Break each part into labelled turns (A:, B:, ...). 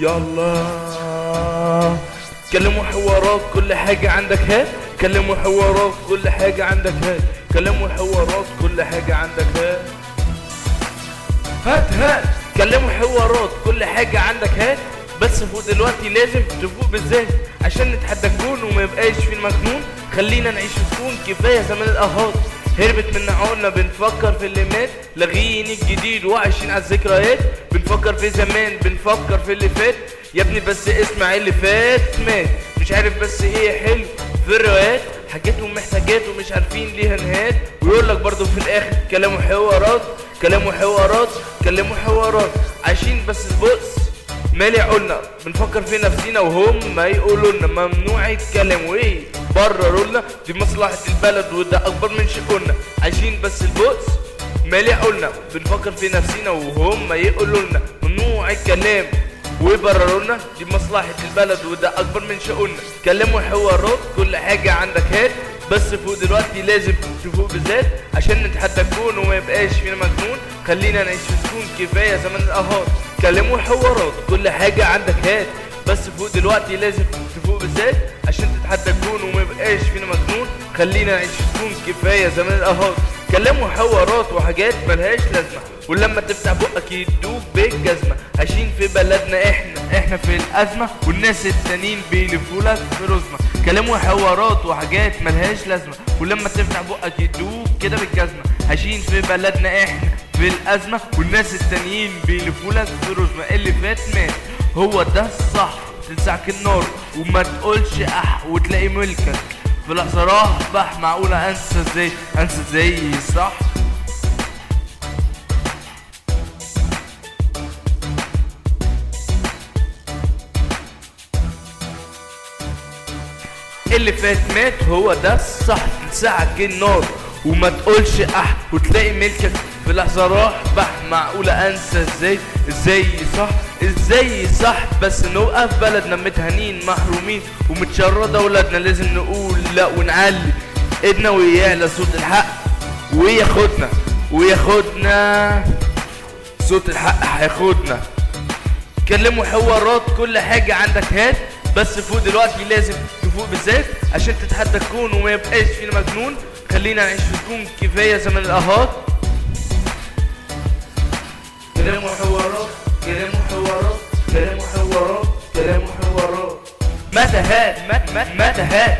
A: يلا كلموا حوارات كل حاجة عندك هات كلموا حوارات كل حاجة عندك هات كلموا حوارات كل حاجة عندك هات هات هات كلموا حوارات كل حاجة عندك هات بس فوق دلوقتي لازم تفوق بالذات عشان نتحدى الكون وما يبقاش في المجنون خلينا نعيش في كون كفاية زمان الأهات هربت من عقولنا بنفكر في اللي مات لاغيين الجديد وعايشين على الذكريات بنفكر في زمان بنفكر في اللي فات يا ابني بس اسمع اللي فات مات مش عارف بس ايه حلو في الروايات حاجاتهم محتاجات ومش عارفين ليها نهايات ويقول لك برضه في الاخر كلامه حوارات كلامه حوارات كلامه حوارات عايشين بس بص مالي عقولنا بنفكر في نفسينا وهم ما يقولوا لنا ممنوع الكلام وايه برروا لنا دي مصلحة البلد وده اكبر من شؤوننا عايشين بس البؤس مالي عقولنا بنفكر في نفسينا وهم ما يقولوا لنا ممنوع الكلام ويبرروا لنا دي مصلحة البلد وده اكبر من شؤوننا كلموا حوارات كل حاجة عندك هات بس فوق دلوقتي لازم تفوق بالذات عشان نتحدى الكون وما يبقاش فينا مجنون خلينا نعيش في سكون كفايه زمن الاهات كلموا حوارات كل حاجه عندك هات بس فوق دلوقتي لازم تفوق بالذات عشان تتحدى الكون وما يبقاش فينا مجنون خلينا نعيش في سكون كفايه زمن الاهات كلموا حوارات وحاجات ملهاش لازمه ولما تفتح بقك يدوك بالجزمه عايشين في بلدنا احنا احنا في الازمه والناس التانيين بيلفوا لك في رزمه كلام وحوارات وحاجات ملهاش لازمه ولما تفتح بقك يدوك كده بالجزمه عايشين في بلدنا احنا في الازمه والناس التانيين بيلفوا لك في رزمه اللي فات مات هو ده الصح تلسعك النار وما تقولش اح وتلاقي ملكك في لحظه راح بح معقوله انسى ازاي انسى ازاي صح اللي فات مات هو ده الصح تلسعك النار وما تقولش اح وتلاقي ملكك في لحظة راح بح معقولة انسى ازاي ازاي صح ازاي صح بس نوقف بلدنا متهانين محرومين ومتشردة ولادنا لازم نقول لا ونعلي ايدنا ويعلى صوت الحق وياخدنا وياخدنا صوت الحق هياخدنا كلموا حوارات كل حاجة عندك هات بس فوق دلوقتي لازم تفوق بالذات عشان تتحدى الكون وما يبقاش فينا مجنون خلينا نعيش في كون كفاية زمن الأهات كلام وحوارات كلام وحوارات كلام وحوارات كلام وحوارات متهات متهات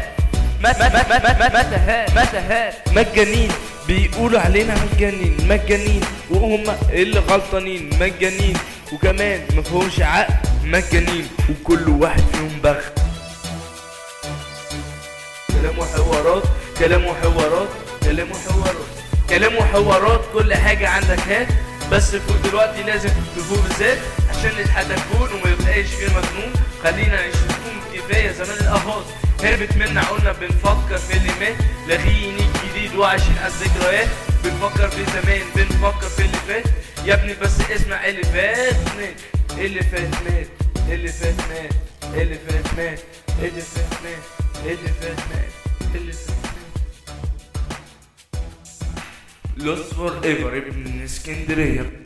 A: متهات متهات مجانين بيقولوا علينا مجانين مجانين وهم اللي غلطانين مجانين وكمان مفهومش عقل مجانين وكل واحد فيهم بخت كلام وحوارات كلام وحوارات كلام وحوارات كلام وحوارات كل حاجة عندك هات بس فوق دلوقتي لازم تفوق بالذات عشان نتحدى الكون وما يبقاش فيه مجنون خلينا نعيش في كون كفاية زمان الأهات هربت منا عقولنا بنفكر في اللي مات لاغيين الجديد وعايشين على الذكريات بنفكر في زمان بنفكر في اللي فات يا ابني بس اسمع اللي فات مات اللي فات مات اللي فات مات اللي فات مات اللي فات مات اللي فات مات اللي فات مات لوس فور ايفر ابن اسكندريه